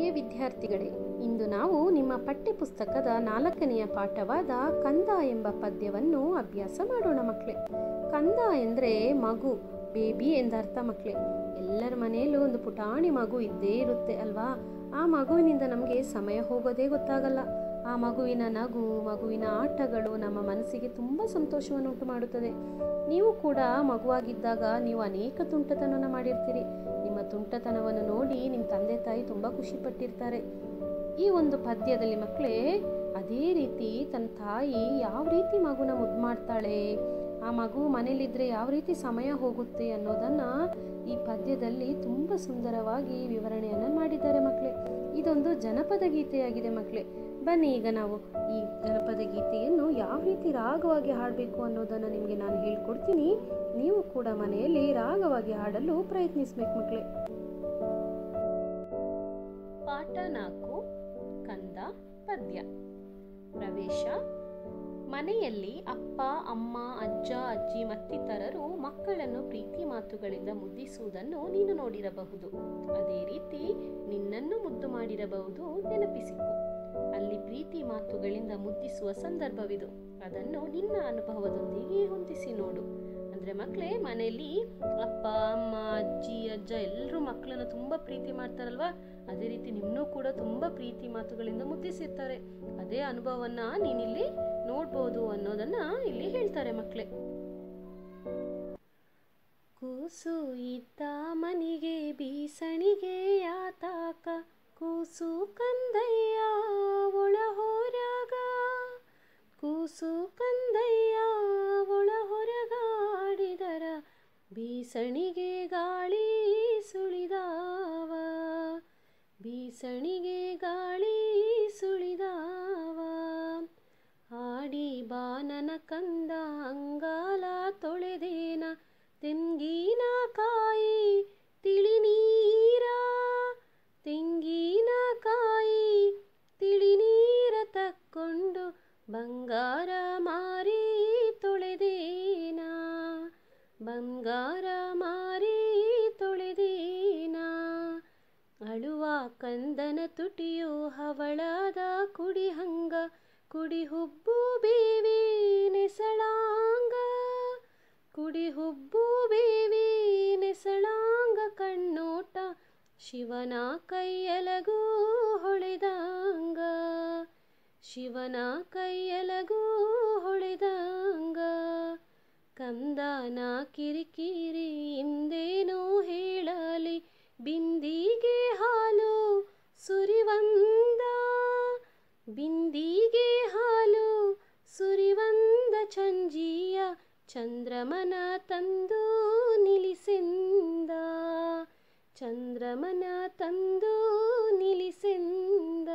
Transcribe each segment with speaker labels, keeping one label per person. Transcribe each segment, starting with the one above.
Speaker 1: ಪ್ರಿಯ ವಿದ್ಯಾರ್ಥಿಗಳೇ ಇಂದು ನಾವು ನಿಮ್ಮ ಪಠ್ಯಪುಸ್ತಕದ ನಾಲ್ಕನೆಯ ಪಾಠವಾದ ಕಂದ ಎಂಬ ಪದ್ಯವನ್ನು ಅಭ್ಯಾಸ ಮಾಡೋಣ ಮಕ್ಕಳೇ ಕಂದ ಎಂದರೆ ಮಗು ಬೇಬಿ ಎಂದರ್ಥ ಮಕ್ಕಳೇ ಎಲ್ಲರ ಮನೆಯಲ್ಲೂ ಒಂದು ಪುಟಾಣಿ ಮಗು ಇದ್ದೇ ಇರುತ್ತೆ ಅಲ್ವಾ ಆ ಮಗುವಿನಿಂದ ನಮಗೆ ಸಮಯ ಹೋಗೋದೇ ಗೊತ್ತಾಗಲ್ಲ ಆ ಮಗುವಿನ ನಗು ಮಗುವಿನ ಆಟಗಳು ನಮ್ಮ ಮನಸ್ಸಿಗೆ ತುಂಬ ಸಂತೋಷವನ್ನು ಉಂಟು ಮಾಡುತ್ತದೆ ನೀವು ಕೂಡ ಮಗುವಾಗಿದ್ದಾಗ ನೀವು ಅನೇಕ ತುಂಟತನವನ್ನು ಮಾಡಿರ್ತೀರಿ ನಿಮ್ಮ ತುಂಟತನವನ್ನು ನೋಡಿ ನಿಮ್ಮ ತಂದೆ ತಾಯಿ ತುಂಬ ಖುಷಿ ಪಟ್ಟಿರ್ತಾರೆ ಈ ಒಂದು ಪದ್ಯದಲ್ಲಿ ಮಕ್ಕಳೇ ಅದೇ ರೀತಿ ತನ್ನ ತಾಯಿ ಯಾವ ರೀತಿ ಮಗುನ ಮುದ್ದು ಮಾಡ್ತಾಳೆ ಆ ಮಗು ಮನೇಲಿದ್ರೆ ಯಾವ ರೀತಿ ಸಮಯ ಹೋಗುತ್ತೆ ಅನ್ನೋದನ್ನು ಈ ಪದ್ಯದಲ್ಲಿ ತುಂಬ ಸುಂದರವಾಗಿ ವಿವರಣೆಯನ್ನು ಮಾಡಿದ್ದಾರೆ ಮಕ್ಕಳೇ ಇದೊಂದು ಜನಪದ ಗೀತೆಯಾಗಿದೆ ಮಕ್ಕಳೇ ಬನ್ನಿ ಈಗ ನಾವು ಈ ಜನಪದ ಗೀತೆಯನ್ನು ಯಾವ ರೀತಿ ರಾಗವಾಗಿ ಹಾಡಬೇಕು ಅನ್ನೋದನ್ನು ನಿಮಗೆ ನಾನು ಹೇಳ್ಕೊಡ್ತೀನಿ ನೀವು ಕೂಡ ಮನೆಯಲ್ಲಿ ರಾಗವಾಗಿ ಹಾಡಲು ಪ್ರಯತ್ನಿಸ್ಬೇಕು ಮಕ್ಕಳೇ ಪಾಠ ನಾಲ್ಕು ಕಂದ ಪದ್ಯ ಪ್ರವೇಶ ಮನೆಯಲ್ಲಿ ಅಪ್ಪ ಅಮ್ಮ ಅಜ್ಜ ಅಜ್ಜಿ ಮತ್ತಿತರರು ಮಕ್ಕಳನ್ನು ಪ್ರೀತಿ ಮಾತುಗಳಿಂದ ಮುದ್ದಿಸುವುದನ್ನು ನೀನು ನೋಡಿರಬಹುದು ಅದೇ ರೀತಿ ನಿನ್ನನ್ನು ಮುದ್ದು ಮಾಡಿರಬಹುದು ನೆನಪಿಸಿಕೊ ಅಲ್ಲಿ ಪ್ರೀತಿ ಮಾತುಗಳಿಂದ ಮುದ್ದಿಸುವ ಸಂದರ್ಭವಿದು ಅದನ್ನು ನಿನ್ನ ಅನುಭವದೊಂದಿಗೆ ಹೊಂದಿಸಿ ನೋಡು ಅಂದ್ರೆ ಮಕ್ಕಳೇ ಮನೆಯಲ್ಲಿ ಅಪ್ಪ ಅಮ್ಮ ಅಜ್ಜಿ ಅಜ್ಜ ಎಲ್ಲರೂ ಮಕ್ಕಳನ್ನು ತುಂಬಾ ಪ್ರೀತಿ ಮಾಡ್ತಾರಲ್ವಾ ಅದೇ ರೀತಿ ನಿಮ್ಮನ್ನೂ ಕೂಡ ತುಂಬಾ ಪ್ರೀತಿ ಮಾತುಗಳಿಂದ ಮುದ್ದಿಸಿರ್ತಾರೆ ಅದೇ ಅನುಭವವನ್ನ ನೀನಿಲ್ಲಿ ನೋಡ್ಬೋದು ಅನ್ನೋದನ್ನ ಇಲ್ಲಿ ಹೇಳ್ತಾರೆ ಮಕ್ಕಳೇ ಕೂಸು ಇದ್ದ ಮನಿಗೆ ಬೀಸಣಿಗೆ ಯಾತಾಕ ಕೂಸು ಕಂದಯ್ಯ ಒಳ ಹೊರಗ ಕೂಸು ಕಂದಯ್ಯ ಒಳ ಹೊರಗಾಡಿದರ ಬೀಸಣಿಗೆ ಗಾಳಿ ಸುಳಿದಾವ ಬೀಸಣಿಗೆ ಗಾಳಿ ಸುಳಿದಾವ ಆಡಿ ಬಾನನ ಕಂದ ಅಂಗಾಲ ತೊಳೆದೇನ ತೆಂಗಿನ ಕಾಯಿ ತಿಳಿ ನೀರ ತೆಂಗಿನ ಕಾಯಿ ತಿಳಿ ನೀರ ತಕ್ಕೊಂಡು ಬಂಗಾರ ಮಾರಿ ತೊಳೆದೇನ ಬಂಗಾರ ಮಾರಿ ತೊಳೆದೇನ ಅಳುವ ಕಂದನ ತುಟಿಯು ಹವಳದ ಕುಡಿ ಹಂಗ ಕುಡಿ ಹುಬ್ಬು ಬೇವಿ ನೆಸಳಾಂಗ ಕುಡಿ ಹುಬ್ಬು ಬೇವಿ ನೆಸಳಾಂಗ ಕಣ್ಣೋಟ ಶಿವನ ಕೈಯಲಗೂ ಹೊಳೆದಂಗ ಶಿವನ ಕೈಯಲಗೂ ಹೊಳೆದಂಗ ಕಂದನ ಕಿರಿಕಿರಿ ಹಿಂದೇನೋ ಹೇಳಲಿ ಬಿಂದಿಗೆ ಹಾಲು ಸುರಿವಂದ ಬಿಂದಿಗೆ ಹಾಲು ಸುರಿವಂದ ಚಂಜಿಯ ಚಂದ್ರಮನ ತಂದು ನಿಲ್ಲಿಸಿಂದ ಚಂದ್ರಮನ ತಂದು ನಿಲ್ಲಿಸಿಂದ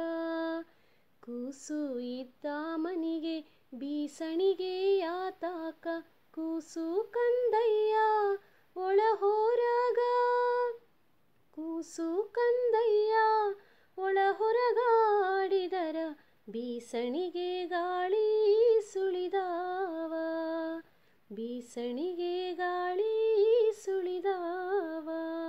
Speaker 1: ಕೂಸು ಇದ್ದ ಮನಿಗೆ ಬೀಸಣಿಗೆ ಯಾತಾಕ ಕೂಸು ಕಂದಯ್ಯ ಒಳ ಹೊರಗ ಕೂಸು ಕಂದಯ್ಯ ಒಳ ಹೊರಗಾಡಿದರ ಬೀಸಣಿಗೆ ಗಾಳಿ ಸುಳಿದಾವ ಬೀಸಣಿಗೆ ಗಾಳಿ ಸುಳಿದಾವ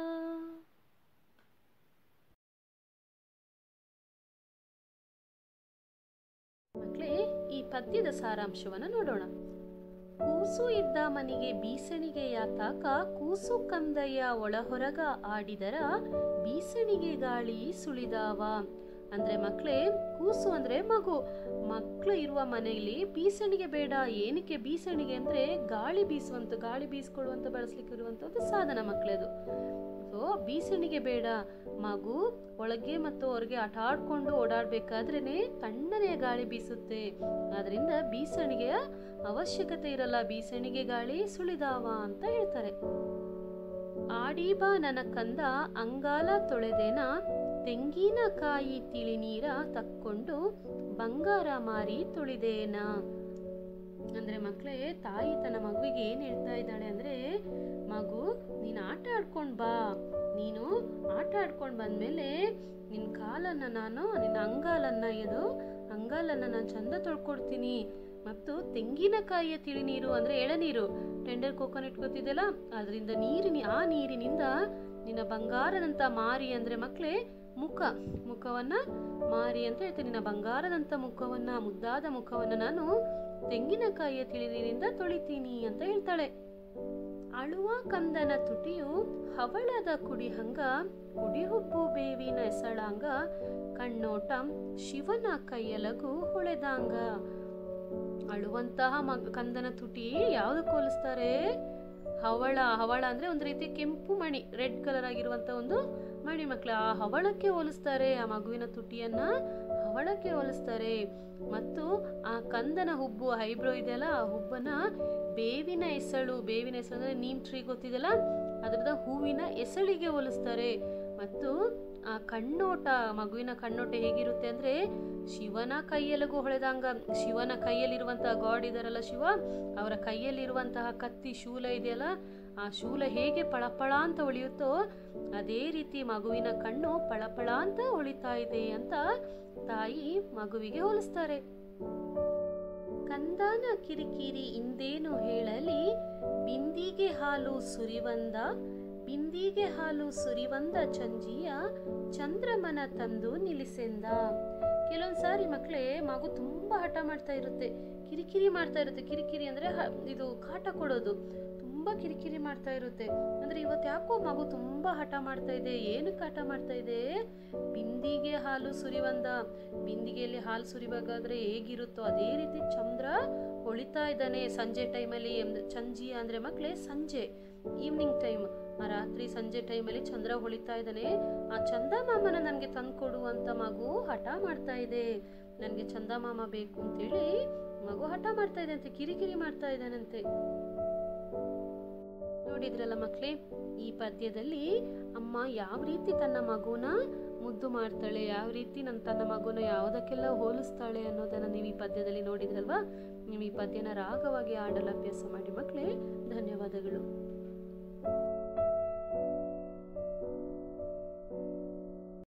Speaker 1: ಮಕ್ಕಳೇ ಈ ಪದ್ಯದ ಸಾರಾಂಶವನ್ನು ನೋಡೋಣ ಕೂಸು ಇದ್ದ ಮನೆಗೆ ಬೀಸಣಿಗೆ ಯಾತಾಕ ಕೂಸು ಕಂದಯ್ಯ ಒಳಹೊರಗ ಆಡಿದರ ಬೀಸಣಿಗೆ ಗಾಳಿ ಸುಳಿದಾವ ಅಂದ್ರೆ ಮಕ್ಕಳೇ ಕೂಸು ಅಂದ್ರೆ ಮಗು ಮಕ್ಕಳು ಇರುವ ಮನೆಯಲ್ಲಿ ಬೀಸಣಿಗೆ ಬೇಡ ಏನಕ್ಕೆ ಬೀಸಣಿಗೆ ಅಂದ್ರೆ ಗಾಳಿ ಬೀಸುವಂತ ಗಾಳಿ ಬೀಸ್ಕೊಳ್ಳುವಂತ ಬಳಸ್ಲಿಕ್ಕೆ ಇರುವಂತ ಒಂದು ಸಾಧನ ಮಕ್ಕಳೇ ಅದು ಸೊ ಬೀಸಣಿಗೆ ಬೇಡ ಮಗು ಒಳಗೆ ಮತ್ತು ಹೊರಗೆ ಆಟ ಆಡ್ಕೊಂಡು ಓಡಾಡ್ಬೇಕಾದ್ರೇನೆ ತಣ್ಣನೆಯ ಗಾಳಿ ಬೀಸುತ್ತೆ ಆದ್ರಿಂದ ಬೀಸಣಿಗೆಯ ಅವಶ್ಯಕತೆ ಇರಲ್ಲ ಬೀಸಣಿಗೆ ಗಾಳಿ ಸುಳಿದಾವ ಅಂತ ಹೇಳ್ತಾರೆ ಆಡೀಬಾ ನನ್ನ ಕಂದ ಅಂಗಾಲ ತೊಳೆದೇನ ತೆಂಗಿನಕಾಯಿ ತಿಳಿ ನೀರ ತಕ್ಕೊಂಡು ಬಂಗಾರ ಮಾರಿ ತುಳಿದೇನ ಅಂದ್ರೆ ಮಕ್ಕಳೇ ತಾಯಿ ತನ್ನ ಮಗುವಿಗೆ ಏನ್ ಹೇಳ್ತಾ ಇದ್ದಾಳೆ ಅಂದ್ರೆ ಮಗು ನೀನ್ ಆಟ ಆಡ್ಕೊಂಡ್ ಬಾ ನೀನು ಆಟ ಆಡ್ಕೊಂಡ್ ಬಂದ್ಮೇಲೆ ನಿನ್ ಕಾಲನ್ನ ನಾನು ನಿನ್ನ ಅಂಗಾಲನ್ನ ಇದು ಅಂಗಾಲನ್ನ ನಾನು ಚಂದ ತೊಳ್ಕೊಡ್ತೀನಿ ಮತ್ತು ತೆಂಗಿನಕಾಯಿಯ ತಿಳಿ ನೀರು ಅಂದ್ರೆ ಎಳನೀರು ಟೆಂಡರ್ ಕೋಕೋನಟ್ ಗೊತ್ತಿದೆಯಲ್ಲ ಅದರಿಂದ ನೀರಿನ ಆ ನೀರಿನಿಂದ ನಿನ್ನ ಬಂಗಾರದಂತ ಮಾರಿ ಅಂದ್ರೆ ಮಕ್ಕಳೇ ಮುಖ ಮುಖವನ್ನ ಮಾರಿ ಅಂತ ಹೇಳ್ತೀನಿ ನಿನ್ನ ಬಂಗಾರದಂತ ಮುಖವನ್ನ ಮುದ್ದಾದ ಮುಖವನ್ನ ನಾನು ತೆಂಗಿನಕಾಯಿಯ ತಿಳಿನಿಂದ ತೊಳಿತೀನಿ ಅಂತ ಹೇಳ್ತಾಳೆ ಅಳುವ ಕಂದನ ತುಟಿಯು ಹವಳದ ಕುಡಿಹಂಗ ಕುಡಿಹುಬ್ಬು ಬೇವಿನ ಎಸಳಾಂಗ ಕಣ್ಣೋಟ ಶಿವನ ಕೈಯಲಗು ಹೊಳೆದಾಂಗ ಅಳುವಂತಹ ಮಗ ಕಂದನ ತುಟಿ ಯಾವ್ದಕ್ಕೆ ಹೋಲಿಸ್ತಾರೆ ಹವಳ ಹವಳ ಅಂದ್ರೆ ಒಂದು ರೀತಿ ಕೆಂಪು ಮಣಿ ರೆಡ್ ಕಲರ್ ಆಗಿರುವಂತ ಒಂದು ಮಣಿ ಮಕ್ಕಳ ಆ ಹವಳಕ್ಕೆ ಹೋಲಿಸ್ತಾರೆ ಆ ಮಗುವಿನ ತುಟಿಯನ್ನ ಹವಳಕ್ಕೆ ಹೋಲಿಸ್ತಾರೆ ಮತ್ತು ಆ ಕಂದನ ಹುಬ್ಬು ಹೈಬ್ರೋ ಇದೆಯಲ್ಲ ಆ ಹುಬ್ಬನ ಬೇವಿನ ಎಸಳು ಬೇವಿನ ಎಸಳು ಅಂದ್ರೆ ನೀಮ್ ಟ್ರೀ ಗೊತ್ತಿದೆಯಲ್ಲ ಅದರದ ಹೂವಿನ ಎಸಳಿಗೆ ಹೋಲಿಸ್ತಾರೆ ಮತ್ತು ಆ ಕಣ್ಣೋಟ ಮಗುವಿನ ಕಣ್ಣೋಟ ಹೇಗಿರುತ್ತೆ ಅಂದ್ರೆ ಶಿವನ ಕೈಯಲ್ಲಿಗೂ ಹೊಳೆದಂಗ ಶಿವನ ಕೈಯಲ್ಲಿರುವಂತಹ ಗಾಡ್ ಇದಾರಲ್ಲ ಶಿವ ಅವರ ಕೈಯಲ್ಲಿರುವಂತಹ ಕತ್ತಿ ಶೂಲ ಇದೆಯಲ್ಲ ಆ ಶೂಲ ಹೇಗೆ ಪಳಪಳ ಅಂತ ಹೊಳೆಯುತ್ತೋ ಅದೇ ರೀತಿ ಮಗುವಿನ ಕಣ್ಣು ಪಳಪಳ ಅಂತ ಹೊಳಿತಾ ಇದೆ ಅಂತ ತಾಯಿ ಮಗುವಿಗೆ ಹೋಲಿಸ್ತಾರೆ ಕಂದಾನ ಕಿರಿಕಿರಿ ಇಂದೇನು ಹೇಳಲಿ ಬಿಂದಿಗೆ ಹಾಲು ಸುರಿವಂದ ಬಿಂದಿಗೆ ಹಾಲು ಸುರಿವಂದ ಚಂಜಿಯ ಚಂದ್ರಮನ ತಂದು ನಿಲ್ಲಿಸೆಂದ ಕೆಲವೊಂದ್ ಸಾರಿ ಮಕ್ಕಳೇ ಮಗು ತುಂಬಾ ಹಠ ಮಾಡ್ತಾ ಇರುತ್ತೆ ಕಿರಿಕಿರಿ ಮಾಡ್ತಾ ಇರುತ್ತೆ ಕಿರಿಕಿರಿ ಅಂದ್ರೆ ಹ- ಇದು ಕಾಟ ಕೊಡೋದು ತುಂಬಾ ಕಿರಿಕಿರಿ ಮಾಡ್ತಾ ಇರುತ್ತೆ ಅಂದ್ರೆ ಇವತ್ತು ಯಾಕೋ ಮಗು ತುಂಬಾ ಹಠ ಮಾಡ್ತಾ ಇದೆ ಏನಕ್ಕೆ ಹಠ ಮಾಡ್ತಾ ಇದೆ ಬಿಂದಿಗೆ ಹಾಲು ಸುರಿವಂದ ಬಿಂದಿಗೆಯಲ್ಲಿ ಹಾಲು ಸುರಿಬೇಕಾದ್ರೆ ಹೇಗಿರುತ್ತೋ ಅದೇ ರೀತಿ ಚಂದ್ರ ಹೊಳಿತಾ ಇದ್ದಾನೆ ಸಂಜೆ ಟೈಮಲ್ಲಿ ಚಂಜಿ ಅಂದ್ರೆ ಮಕ್ಕಳೇ ಸಂಜೆ ಈವ್ನಿಂಗ್ ಟೈಮ್ ಆ ರಾತ್ರಿ ಸಂಜೆ ಟೈಮಲ್ಲಿ ಚಂದ್ರ ಹೊಳಿತಾ ಇದ್ದಾನೆ ಆ ಚಂದಮಾಮನ ನನಗೆ ತಂದ್ಕೊಡು ಅಂತ ಮಗು ಹಠ ಮಾಡ್ತಾ ಇದೆ ನನಗೆ ಚಂದಮಾಮ ಬೇಕು ಅಂತೇಳಿ ಮಗು ಹಠ ಮಾಡ್ತಾ ಇದೆ ಅಂತೆ ಕಿರಿಕಿರಿ ಮಾಡ್ತಾ ಇದ್ದಾನಂತೆ ನೋಡಿದ್ರಲ್ಲ ಮಕ್ಕಳೇ ಈ ಪದ್ಯದಲ್ಲಿ ಅಮ್ಮ ಯಾವ ರೀತಿ ತನ್ನ ಮಗುನ ಮುದ್ದು ಮಾಡ್ತಾಳೆ ಯಾವ ರೀತಿ ನನ್ನ ತನ್ನ ಮಗುನ ಯಾವುದಕ್ಕೆಲ್ಲ ಹೋಲಿಸ್ತಾಳೆ ಅನ್ನೋದನ್ನ ನೀವು ಈ ಪದ್ಯದಲ್ಲಿ ನೋಡಿದ್ರಲ್ವಾ ನೀವು ಈ ಪದ್ಯನ ರಾಗವಾಗಿ ಆಡಲು ಅಭ್ಯಾಸ ಮಾಡಿ ಮಕ್ಕಳೇ ಧನ್ಯವಾದಗಳು